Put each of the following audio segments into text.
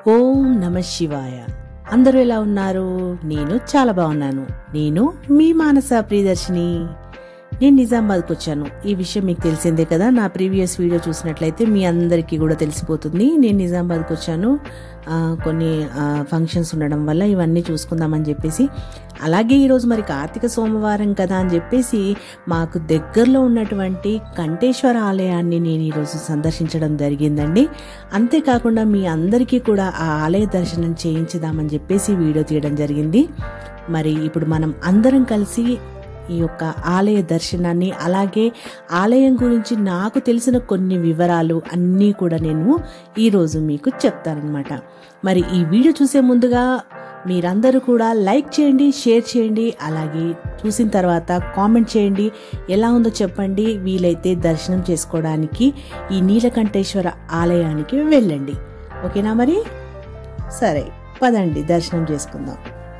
ఓం నమ శివాయ అందరూ ఎలా ఉన్నారు నేను చాలా బాగున్నాను నేను మీ మానస ప్రియదర్శిని నేను నిజామాబాద్కి వచ్చాను ఈ విషయం మీకు తెలిసిందే కదా నా ప్రీవియస్ వీడియో చూసినట్లయితే మీ అందరికీ కూడా తెలిసిపోతుంది నేను నిజామాబాద్కి వచ్చాను ఆ, కొన్ని ఫంక్షన్స్ ఉండడం వల్ల ఇవన్నీ చూసుకుందామని చెప్పేసి అలాగే ఈరోజు మరి కార్తీక సోమవారం కదా అని చెప్పేసి మాకు దగ్గరలో ఉన్నటువంటి కంటేశ్వర ఆలయాన్ని నేను ఈరోజు సందర్శించడం జరిగిందండి అంతేకాకుండా మీ అందరికీ కూడా ఆ ఆలయ దర్శనం చేయించుదామని చెప్పేసి వీడియో తీయడం జరిగింది మరి ఇప్పుడు మనం అందరం కలిసి ఈ యొక్క ఆలయ దర్శనాన్ని అలాగే ఆలయం గురించి నాకు తెలిసిన కొన్ని వివరాలు అన్నీ కూడా నేను ఈరోజు మీకు చెప్తానమాట మరి ఈ వీడియో చూసే ముందుగా మీరందరూ కూడా లైక్ చేయండి షేర్ చేయండి అలాగే చూసిన తర్వాత కామెంట్ చేయండి ఎలా ఉందో చెప్పండి వీలైతే దర్శనం చేసుకోవడానికి ఈ నీలకంఠేశ్వర ఆలయానికి వెళ్ళండి ఓకేనా మరి సరే పదండి దర్శనం చేసుకుందాం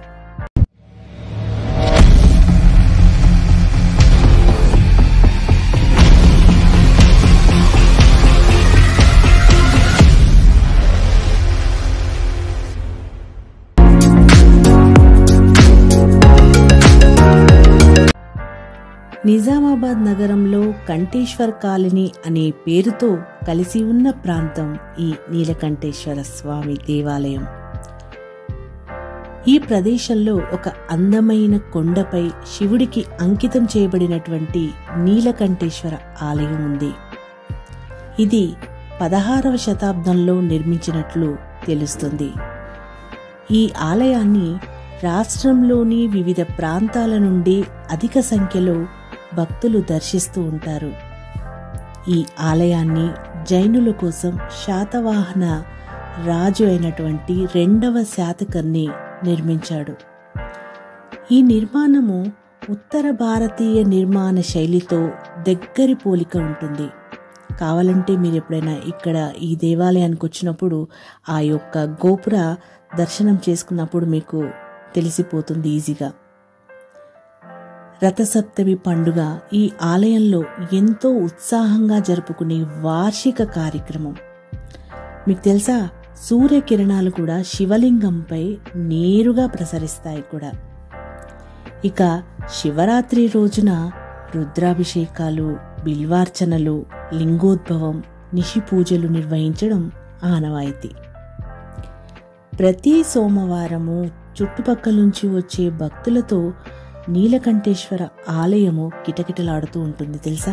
నిజామాబాద్ నగరంలో కంఠేశ్వర్ కాలనీ అనే పేరుతో కలిసి ఉన్న ప్రాంతం ఈ నీలకంఠేశ్వర స్వామి దేవాలయం ఈ ప్రదేశంలో ఒక అందమైన కొండపై శివుడికి అంకితం చేయబడినటువంటి నీలకంఠేశ్వర ఆలయం ఉంది ఇది పదహారవ శతాబ్దంలో నిర్మించినట్లు తెలుస్తుంది ఈ ఆలయాన్ని రాష్ట్రంలోని వివిధ ప్రాంతాల నుండి అధిక సంఖ్యలో భక్తులు దర్శిస్తూ ఉంటారు ఈ ఆలయాన్ని జైనుల కోసం శాతవాహన రాజు అయినటువంటి రెండవ శాతకర్ణి నిర్మించాడు ఈ నిర్మాణము ఉత్తర భారతీయ నిర్మాణ శైలితో దగ్గరి పోలిక ఉంటుంది కావాలంటే మీరు ఎప్పుడైనా ఇక్కడ ఈ దేవాలయానికి వచ్చినప్పుడు ఆ యొక్క గోపుర దర్శనం చేసుకున్నప్పుడు మీకు తెలిసిపోతుంది ఈజీగా రథసప్తమి పండుగ ఈ ఆలయంలో ఎంతో ఉత్సాహంగా జరుపుకునే వార్షిక కార్యక్రమం మీకు తెలుసా సూర్యకిరణాలు కూడా శివలింగంపై నేరుగా ప్రసరిస్తాయి కూడా ఇక శివరాత్రి రోజున రుద్రాభిషేకాలు బిల్వార్చనలు లింగోద్భవం నిషి పూజలు నిర్వహించడం ఆనవాయితీ ప్రతి సోమవారము చుట్టుపక్కల నుంచి వచ్చే భక్తులతో నీలకంఠేశ్వర ఆలయము కిటకిటలాడుతూ ఉంటుంది తెలుసా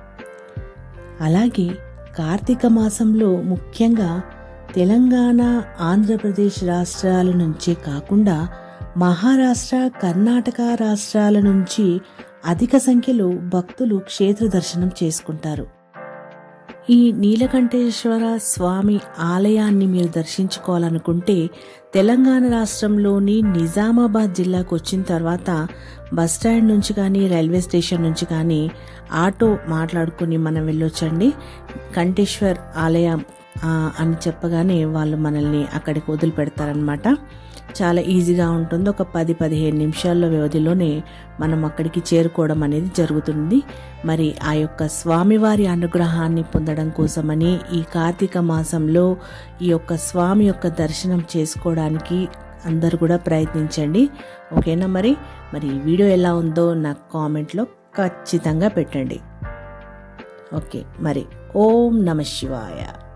అలాగే కార్తీక మాసంలో ముఖ్యంగా తెలంగాణ ఆంధ్రప్రదేశ్ రాష్ట్రాల నుంచే కాకుండా మహారాష్ట్ర కర్ణాటక రాష్ట్రాల నుంచి అధిక సంఖ్యలో భక్తులు క్షేత్ర దర్శనం చేసుకుంటారు ఈ నీలకంఠేశ్వర స్వామి ఆలయాన్ని మీరు దర్శించుకోవాలనుకుంటే తెలంగాణ రాష్ట్రంలోని నిజామాబాద్ జిల్లాకు వచ్చిన తర్వాత బస్ స్టాండ్ నుంచి కానీ రైల్వే స్టేషన్ నుంచి కానీ ఆటో మాట్లాడుకుని మనం వెళ్ళొచ్చండి కంఠేశ్వర్ ఆలయం ఆ, అని చెప్పగానే వాళ్ళు మనల్ని అక్కడికి వదిలిపెడతారనమాట చాలా ఈజీగా ఉంటుంది ఒక పది పదిహేను నిమిషాల్లో వ్యవధిలోనే మనం అక్కడికి చేరుకోవడం అనేది జరుగుతుంది మరి ఆ యొక్క స్వామివారి అనుగ్రహాన్ని పొందడం కోసమని ఈ కార్తీక మాసంలో ఈ యొక్క స్వామి యొక్క దర్శనం చేసుకోవడానికి అందరూ కూడా ప్రయత్నించండి ఓకేనా మరి మరి ఈ వీడియో ఎలా ఉందో నాకు కామెంట్లో ఖచ్చితంగా పెట్టండి ఓకే మరి ఓం నమ శివాయ